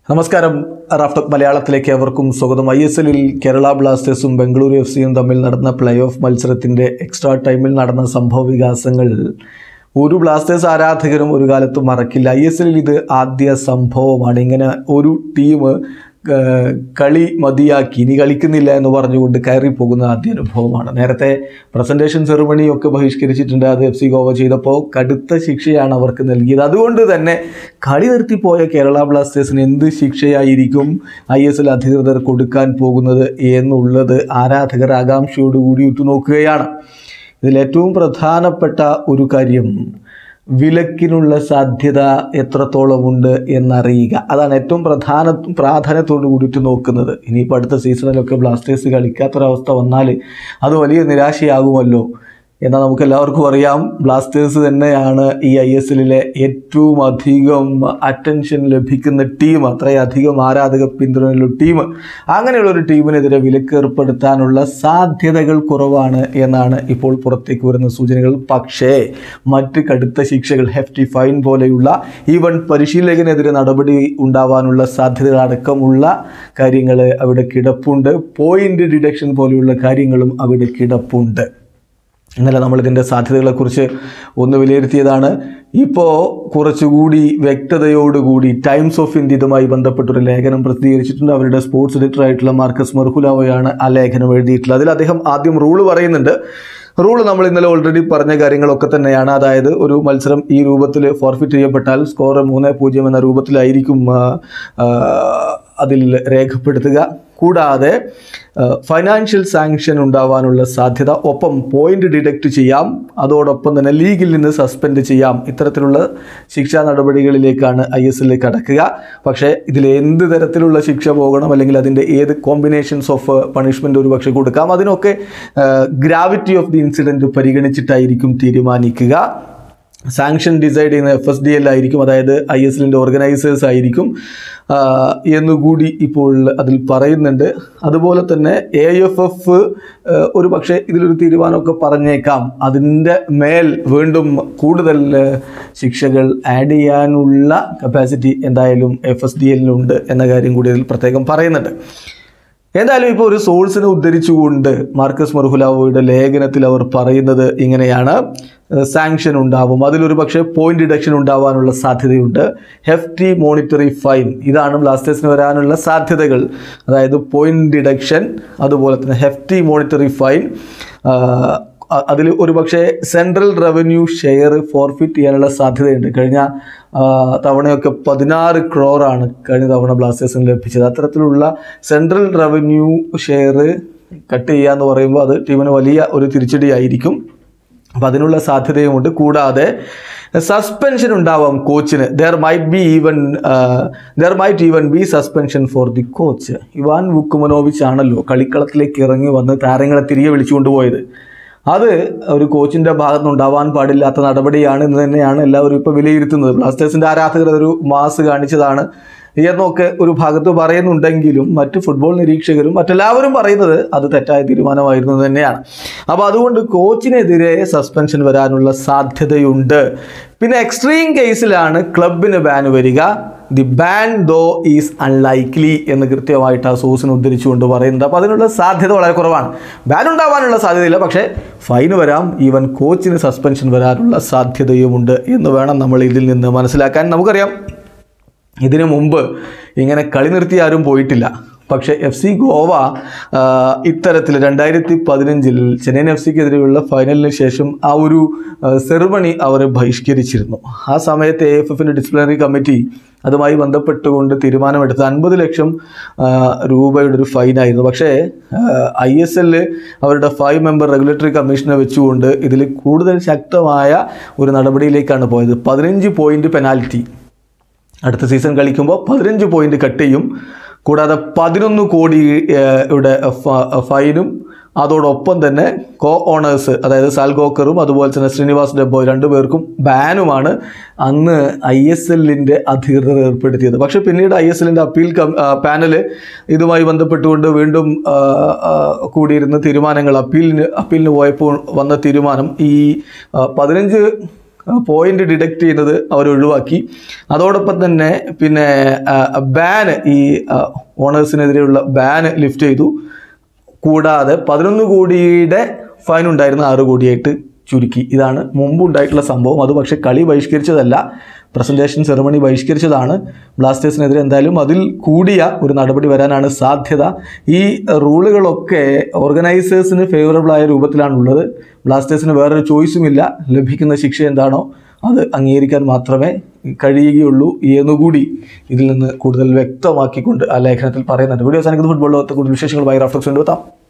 നമസ്കാരം റാഫ്റ്റോക്ക് മലയാളത്തിലേക്ക് അവർക്കും സ്വാഗതം ഐ എസ് എല്ലിൽ കേരള ബ്ലാസ്റ്റേഴ്സും ബംഗളൂരു എഫ് സിയും തമ്മിൽ നടന്ന പ്ലേ ഓഫ് മത്സരത്തിൻ്റെ എക്സ്ട്രാ ടൈമിൽ നടന്ന സംഭവ വികാസങ്ങൾ ഒരു ബ്ലാസ്റ്റേഴ്സ് ആരാധകരും ഒരു കാലത്തും മറക്കില്ല ഐ എസ് എല്ലിൽ ഇത് ആദ്യ സംഭവമാണ് ഇങ്ങനെ ഒരു ടീം ഏഹ്, കളി മതിയാക്കി ഇനി കളിക്കുന്നില്ല എന്ന് പറഞ്ഞുകൊണ്ട് കയറി പോകുന്ന ആദ്യ അനുഭവമാണ് നേരത്തെ പ്രസൻറ്റേഷൻ സെറിമണിയൊക്കെ ബഹിഷ്കരിച്ചിട്ടുണ്ട് അത് എഫ് സി ഗോവ ചെയ്തപ്പോൾ കടുത്ത ശിക്ഷയാണ് അവർക്ക് നൽകിയത് അതുകൊണ്ട് തന്നെ കളി നിർത്തിപ്പോയ കേരള ബ്ലാസ്റ്റേഴ്സിന് എന്ത് ശിക്ഷയായിരിക്കും ഐ എസ് എൽ അധികൃതർ കൊടുക്കാൻ പോകുന്നത് എന്നുള്ളത് ആരാധകർ ആകാംക്ഷയോടുകൂടി ഉറ്റുനോക്കുകയാണ് ഇതിൽ ഏറ്റവും പ്രധാനപ്പെട്ട ഒരു കാര്യം വിലക്കിനുള്ള സാധ്യത എത്രത്തോളമുണ്ട് എന്നറിയുക അതാണ് ഏറ്റവും പ്രധാന പ്രാധാന്യത്തോട് കൂടിയിട്ട് നോക്കുന്നത് ഇനിയിപ്പോൾ അടുത്ത സീസണിലൊക്കെ ബ്ലാസ്റ്റേഴ്സ് കളിക്കാത്തൊരവസ്ഥ വന്നാൽ അത് വലിയ നിരാശയാകുമല്ലോ എന്നാൽ നമുക്ക് എല്ലാവർക്കും അറിയാം ബ്ലാസ്റ്റേഴ്സ് തന്നെയാണ് ഈ ഐ എസ് എല്ലിലെ ഏറ്റവും അധികം അറ്റൻഷൻ ലഭിക്കുന്ന ടീം അത്രയധികം ആരാധക പിന്തുണയുള്ള ടീം അങ്ങനെയുള്ള ഒരു ടീമിനെതിരെ വിലക്ക് ഏർപ്പെടുത്താനുള്ള സാധ്യതകൾ കുറവാണ് എന്നാണ് ഇപ്പോൾ പുറത്തേക്ക് വരുന്ന സൂചനകൾ പക്ഷേ മറ്റ് കടുത്ത ശിക്ഷകൾ ഹെഫ്റ്റി ഫൈൻ പോലെയുള്ള ഈവൻ പരിശീലകനെതിരെ നടപടി ഉണ്ടാവാനുള്ള സാധ്യതകൾ അടക്കമുള്ള കാര്യങ്ങൾ അവിടെ കിടപ്പുണ്ട് പോയിന്റ് ഡിഡക്ഷൻ പോലെയുള്ള കാര്യങ്ങളും അവിടെ കിടപ്പുണ്ട് ഇന്നലെ നമ്മളിതിൻ്റെ സാധ്യതകളെക്കുറിച്ച് ഒന്ന് വിലയിരുത്തിയതാണ് ഇപ്പോൾ കുറച്ചുകൂടി വ്യക്തതയോടുകൂടി ടൈംസ് ഓഫ് ഇന്ത്യ ഇതുമായി ബന്ധപ്പെട്ടൊരു ലേഖനം പ്രസിദ്ധീകരിച്ചിട്ടുണ്ട് അവരുടെ സ്പോർട്സ് എഡിറ്റർ ആയിട്ടുള്ള മാർക്കസ് മെർഹുലാവയാണ് ആ ലേഖനം എഴുതിയിട്ടുള്ളത് അതിൽ അദ്ദേഹം ആദ്യം റൂള് പറയുന്നുണ്ട് റൂള് നമ്മൾ ഇന്നലെ ഓൾറെഡി പറഞ്ഞ കാര്യങ്ങളൊക്കെ തന്നെയാണ് അതായത് ഒരു മത്സരം ഈ രൂപത്തിൽ ഫോർഫിറ്റ് ചെയ്യപ്പെട്ടാൽ സ്കോർ മൂന്ന് പൂജ്യം എന്ന രൂപത്തിലായിരിക്കും ആ, ആ, അതിൽ രേഖപ്പെടുത്തുക കൂടാതെ ഫൈനാൻഷ്യൽ സാങ്ഷൻ ഉണ്ടാവാനുള്ള സാധ്യത ഒപ്പം പോയിന്റ് ഡിഡക്റ്റ് ചെയ്യാം അതോടൊപ്പം തന്നെ ലീഗിൽ നിന്ന് സസ്പെൻഡ് ചെയ്യാം ഇത്തരത്തിലുള്ള ശിക്ഷാ നടപടികളിലേക്കാണ് ഐ എസ് എല്ലിൽ കടക്കുക പക്ഷേ ഇതിൽ എന്ത് തരത്തിലുള്ള ശിക്ഷ പോകണം അല്ലെങ്കിൽ അതിൻ്റെ ഏത് കോമ്പിനേഷൻസ് ഓഫ് പണിഷ്മെൻ്റ് ഒരു പക്ഷേ കൊടുക്കാം അതിനൊക്കെ ഗ്രാവിറ്റി ഓഫ് ദി ഇൻസിഡൻറ്റ് പരിഗണിച്ചിട്ടായിരിക്കും തീരുമാനിക്കുക സാങ്ഷൻ ഡിസൈഡ് ചെയ്യുന്ന എഫ് എസ് ഡി എൽ ആയിരിക്കും അതായത് ഐ എസ് എല്ലിൻ്റെ ഓർഗനൈസേഴ്സ് ആയിരിക്കും ആ, എന്നുകൂടി ഇപ്പോൾ അതിൽ പറയുന്നുണ്ട് അതുപോലെ തന്നെ എ എഫ് എഫ് ഒരു പക്ഷേ ഇതിലൊരു തീരുമാനമൊക്കെ പറഞ്ഞേക്കാം അതിൻ്റെ മേൽ വീണ്ടും കൂടുതൽ ആ, ശിക്ഷകൾ ആഡ് ചെയ്യാനുള്ള കപ്പാസിറ്റി എന്തായാലും എഫ് എസ് ഡി എല്ലിനുണ്ട് എന്ന കാര്യം കൂടി അതിൽ പ്രത്യേകം പറയുന്നുണ്ട് എന്തായാലും ഇപ്പോൾ ഒരു സോഴ്സിനെ ഉദ്ധരിച്ചുകൊണ്ട് മാർക്കസ് മർഹുലാവോയുടെ ലേഖനത്തിൽ അവർ പറയുന്നത് ഇങ്ങനെയാണ് സാങ്ഷൻ ഉണ്ടാവും അതിലൊരു പക്ഷേ പോയിന്റ് ഡിഡക്ഷൻ ഉണ്ടാവാനുള്ള സാധ്യതയുണ്ട് ഹെഫ്റ്റി മോണിറ്ററി ഫൈൻ ഇതാണ് ബ്ലാസ്റ്റേഴ്സിന് വരാനുള്ള സാധ്യതകൾ അതായത് പോയിന്റ് ഡിഡക്ഷൻ അതുപോലെ തന്നെ ഹെഫ്റ്റി മോണിറ്ററി ഫൈൻ അതിൽ ഒരു പക്ഷേ സെൻട്രൽ റവന്യൂ ഷെയർ ഫോർഫിറ്റ് ചെയ്യാനുള്ള സാധ്യതയുണ്ട് കഴിഞ്ഞ ആ, തവണയൊക്കെ പതിനാറ് ക്രോറാണ് കഴിഞ്ഞ തവണ ബ്ലാസ്റ്റേഴ്സിന് ലഭിച്ചത് അത്തരത്തിലുള്ള സെൻട്രൽ റവന്യൂ ഷെയർ കട്ട് ചെയ്യുക എന്ന് പറയുമ്പോൾ അത് ടീമിന് വലിയ ഒരു തിരിച്ചടിയായിരിക്കും അപ്പം അതിനുള്ള സാധ്യതയുമുണ്ട് കൂടാതെ സസ്പെൻഷൻ ഉണ്ടാവാം കോച്ചിന് they might be even they might even be suspension for the coach Ivan Vukomanovic ആണല്ലോ കളിക്കളത്തിലേക്ക് ഇറങ്ങി വന്ന് താരങ്ങളെ തിരികെ വിളിച്ചുകൊണ്ടുപോയത് അത് ഒരു കോച്ചിൻ്റെ ഭാഗത്തുനിന്ന് ഉണ്ടാവാൻ പാടില്ലാത്ത നടപടിയാണ് എന്ന് തന്നെയാണ് എല്ലാവരും ഇപ്പോൾ വിലയിരുത്തുന്നത് ബ്ലാസ്റ്റേഴ്സിൻ്റെ ആരാധകർ അതൊരു മാസ് കാണിച്ചതാണ് എന്നൊക്കെ ഒരു ഭാഗത്ത് പറയുന്നുണ്ടെങ്കിലും മറ്റ് ഫുട്ബോൾ നിരീക്ഷകരും മറ്റെല്ലാവരും പറയുന്നത് അത് തെറ്റായ തീരുമാനമായിരുന്നു എന്ന് തന്നെയാണ് അപ്പോൾ അതുകൊണ്ട് കോച്ചിനെതിരെ സസ്പെൻഷൻ വരാനുള്ള സാധ്യതയുണ്ട് പിന്നെ എക്സ്ട്രീം കേസിലാണ് ക്ലബിന് ബാൻ വരിക the ban though is unlikely എന്ന് കൃത്യമായിട്ട് ആ സോഴ്സിനെ ഉദ്ധരിച്ചുകൊണ്ട് പറയുന്നത് അപ്പോൾ അതിനുള്ള സാധ്യത വളരെ കുറവാണ് ബാൻ ഉണ്ടാവാനുള്ള സാധ്യതയില്ല പക്ഷേ ഫൈൻ വരാം ഈവൻ കോച്ചിന് സസ്പെൻഷൻ വരാനുള്ള സാധ്യതയുമുണ്ട് എന്ന് വേണം നമ്മൾ ഇതിൽ നിന്ന് മനസ്സിലാക്കാൻ നമുക്കറിയാം ഇതിനു മുമ്പ് ഇങ്ങനെ കളി നിർത്തി ആരും പോയിട്ടില്ല പക്ഷേ എഫ് സി ഗോവ ആ, ഇത്തരത്തിൽ രണ്ടായിരത്തി പതിനഞ്ചിൽ ചെന്നൈയിൻ എഫ് സിക്കെതിരെയുള്ള ഫൈനലിന് ശേഷം ആ ഒരു സെറിമണി അവർ ബഹിഷ്കരിച്ചിരുന്നു ആ സമയത്ത് എ എഫ് എഫിൻ്റെ ഡിസിപ്ലിനറി കമ്മിറ്റി അതുമായി ബന്ധപ്പെട്ടുകൊണ്ട് തീരുമാനമെടുത്ത് അൻപത് ലക്ഷം ആ, രൂപയുടെ ഒരു ഫൈനായിരുന്നു പക്ഷേ ഐ എസ് എല്ല് അവരുടെ ഫൈവ് മെമ്പർ റെഗുലേറ്ററി കമ്മീഷനെ വെച്ചുകൊണ്ട് ഇതിൽ കൂടുതൽ ശക്തമായ ഒരു നടപടിയിലേക്കാണ് പോയത് പതിനഞ്ച് പോയിന്റ് പെനാൽറ്റി അടുത്ത സീസൺ കളിക്കുമ്പോൾ പതിനഞ്ച് പോയിന്റ് കട്ട് ചെയ്യും കൂടാതെ പതിനൊന്ന് കോടി ഏഹ്, യുടെ ഫ- ഫൈനും അതോടൊപ്പം തന്നെ കോ ഓണേഴ്സ് അതായത് സാൽഗോക്കറും അതുപോലെ തന്നെ ശ്രീനിവാസ് ഡെബോയ് രണ്ടുപേർക്കും ബാനുമാണ് അന്ന് ഐ എസ് എല്ലിൻ്റെ അധികൃതർ ഏർപ്പെടുത്തിയത് പക്ഷേ പിന്നീട് ഐ എസ് എല്ലിൻ്റെ അപ്പീൽ കം പാനൽ ഇതുമായി ബന്ധപ്പെട്ടുകൊണ്ട് വീണ്ടും ആ, ആ, കൂടിയിരുന്ന തീരുമാനങ്ങൾ അപ്പീലിന് അപ്പീലിന് പോയപ്പോൾ വന്ന തീരുമാനം ഈ ആ, പതിനഞ്ച് പോയിന്റ് ഡിഡക്റ്റ് ചെയ്യുന്നത് അവർ ഒഴിവാക്കി അതോടൊപ്പം തന്നെ പിന്നെ ബാന് ഈ ഓണേഴ്സിനെതിരെയുള്ള ബാന് ലിഫ്റ്റ് ചെയ്തു കൂടാതെ പതിനൊന്ന് കോടിയുടെ ഫൈൻ ഉണ്ടായിരുന്ന ആറ് കോടിയായിട്ട് ചുരുക്കി ഇതാണ് മുമ്പ് ഉണ്ടായിട്ടുള്ള സംഭവം അത് പക്ഷേ കളി ബഹിഷ്കരിച്ചതല്ല പ്രസൻറ്റേഷൻ സെറമണി ബഹിഷ്കരിച്ചതാണ് ബ്ലാസ്റ്റേഴ്സിനെതിരെ എന്തായാലും അതിൽ കൂടിയ ഒരു നടപടി വരാനാണ് സാധ്യത ഈ റൂളുകളൊക്കെ ഓർഗനൈസേഴ്സിന് ഫേവറബിൾ ആയ രൂപത്തിലാണുള്ളത് ബ്ലാസ്റ്റേഴ്സിന് വേറൊരു ചോയ്സുമില്ല ലഭിക്കുന്ന ശിക്ഷ എന്താണോ അത് അംഗീകരിക്കാൻ മാത്രമേ കഴിയുകയുള്ളൂ എന്നുകൂടി ഇതിൽ നിന്ന് കൂടുതൽ വ്യക്തമാക്കിക്കൊണ്ട് ആ ലേഖനത്തിൽ പറയുന്നുണ്ട് വീഡിയോ അവസാനിക്കുന്ന ഫുട്ബോൾ ലോകത്തെ കൂടുതൽ വിശേഷങ്ങൾ ബൈ റാഫ്റ്റോക്സ് കൊണ്ടുവെത്താം